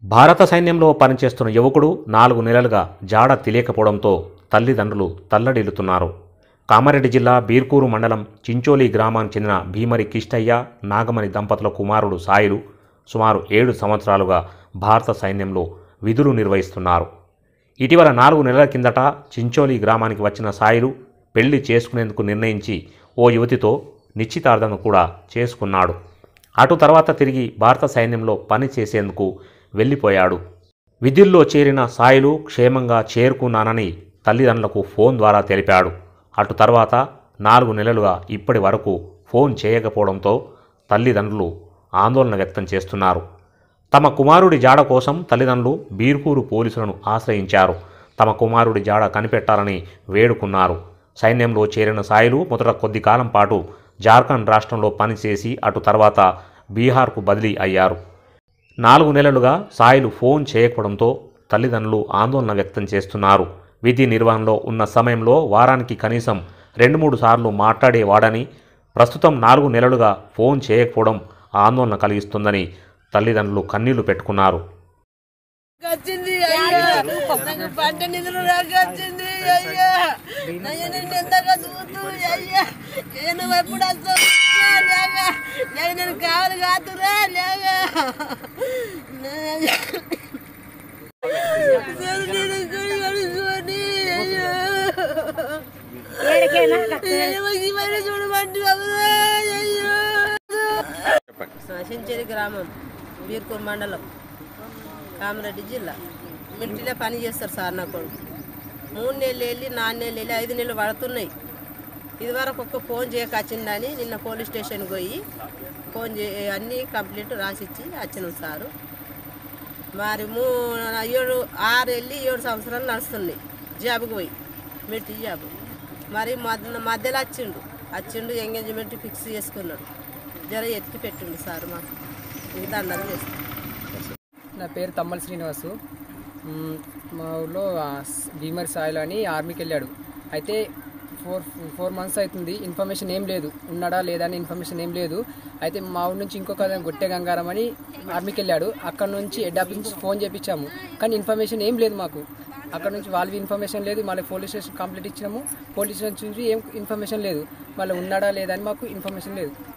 భారత సైన్యంలో పనిచేస్తున్న యువకుడు నాలుగు నెలలుగా జాడ తెలియకపోవడంతో తల్లిదండ్రులు తల్లడిల్లుతున్నారు కామారెడ్డి జిల్లా బీర్కూరు మండలం చించోలి గ్రామానికి చెందిన భీమరి కిష్టయ్య నాగమణి దంపతుల కుమారుడు సాయిలు సుమారు ఏడు సంవత్సరాలుగా భారత సైన్యంలో విధులు నిర్వహిస్తున్నారు ఇటీవల నాలుగు నెలల కిందట చించోలి గ్రామానికి వచ్చిన సాయిలు పెళ్లి చేసుకునేందుకు నిర్ణయించి ఓ యువతితో నిశ్చితార్థం కూడా చేసుకున్నాడు అటు తర్వాత తిరిగి భారత సైన్యంలో పని చేసేందుకు వెళ్ళిపోయాడు విధుల్లో చేరిన సాయిలు క్షేమంగా చేరుకున్నానని తల్లిదండ్రులకు ఫోన్ ద్వారా తెలిపాడు అటు తర్వాత నాలుగు నెలలుగా ఇప్పటి వరకు ఫోన్ చేయకపోవడంతో తల్లిదండ్రులు ఆందోళన వ్యక్తం చేస్తున్నారు తమ కుమారుడి జాడ కోసం తల్లిదండ్రులు బీర్కూరు పోలీసులను ఆశ్రయించారు తమ కుమారుడి జాడ కనిపెట్టాలని వేడుకున్నారు సైన్యంలో చేరిన సాయిలు మొదట కొద్ది కాలం పాటు జార్ఖండ్ రాష్ట్రంలో పనిచేసి అటు తర్వాత బీహార్కు బదిలీ అయ్యారు నాలుగు నెలలుగా సాయిలు ఫోన్ చేయకపోవడంతో తల్లిదండ్రులు ఆందోళన వ్యక్తం చేస్తున్నారు విధి నిర్వహణలో ఉన్న సమయంలో వారానికి కనీసం రెండు మూడు సార్లు మాట్లాడేవాడని ప్రస్తుతం నాలుగు నెలలుగా ఫోన్ చేయకపోవడం ఆందోళన కలిగిస్తుందని తల్లిదండ్రులు కన్నీళ్లు పెట్టుకున్నారు వచ్చింది అయ్యా నాకు పంట నిధులు నాకు వచ్చింది అయ్యా నయ్య నేను ఎంతగా చూస్తూ అయ్యా నేను ఎప్పుడు వస్తావు లేక లేక నేను కావాలి కాదురా లేక నేను గుడి కడుక్కొని అయ్యా ఇవన్నీ చూడమంటే అయ్యో సించేరి గ్రామం బీర్కూర్ మండలం కామారెడ్డి జిల్లా మిలిటరీలో పని చేస్తారు సార్ నా కొడుకు మూడు నెలలు వెళ్ళి నాలుగు నెలలు వెళ్ళి ఐదు నెలలు పడుతున్నాయి ఇదివరకు ఒక్క ఫోన్ చేయకొచ్చిందని నిన్న పోలీస్ స్టేషన్కి పోయి ఫోన్ చే అన్నీ కంప్లీట్ రాసిచ్చి వచ్చినాం సారు మరి మూ ఏడు ఆరు వెళ్ళి ఏడు సంవత్సరాలు నడుస్తున్నాయి జాబ్కి పోయి మిలిటరీ జాబ్ మరి మధ్య మధ్యలో వచ్చిండు వచ్చిండు ఎంగేజ్మెంట్ ఫిక్స్ చేసుకున్నాడు జర ఎత్తికి పెట్టిండు సార్ మాకు ఇది దండం చేస్తాం నా పేరు తమ్మల్ శ్రీనివాసు మ్మ్, మా ఊళ్ళో ఆ, స్- భీమరి సాయిల్ అని ఆర్మీకి వెళ్ళాడు అయితే ఫోర్ ఫోర్ మంత్స్ అవుతుంది ఇన్ఫర్మేషన్ ఏం లేదు ఉన్నాడా లేదా అని ఇన్ఫర్మేషన్ ఏం లేదు అయితే మా ఊరి నుంచి ఇంకొక అతను గొట్టె గంగారం అని ఆర్మీకి వెళ్ళాడు అక్కడ నుంచి హెడ్ ఆఫీస్ నుంచి ఫోన్ చేపించాము కానీ ఇన్ఫర్మేషన్ ఏం లేదు మాకు అక్కడ నుంచి వాళ్ళవి ఇన్ఫర్మేషన్ లేదు మళ్ళీ పోలీస్ స్టేషన్ కంప్లీట్ ఇచ్చినాము పోలీస్ స్టేషన్ నుంచి ఏం ఇన్ఫర్మేషన్ లేదు మళ్ళీ ఉన్నాడా లేదా అని మాకు ఇన్ఫర్మేషన్ లేదు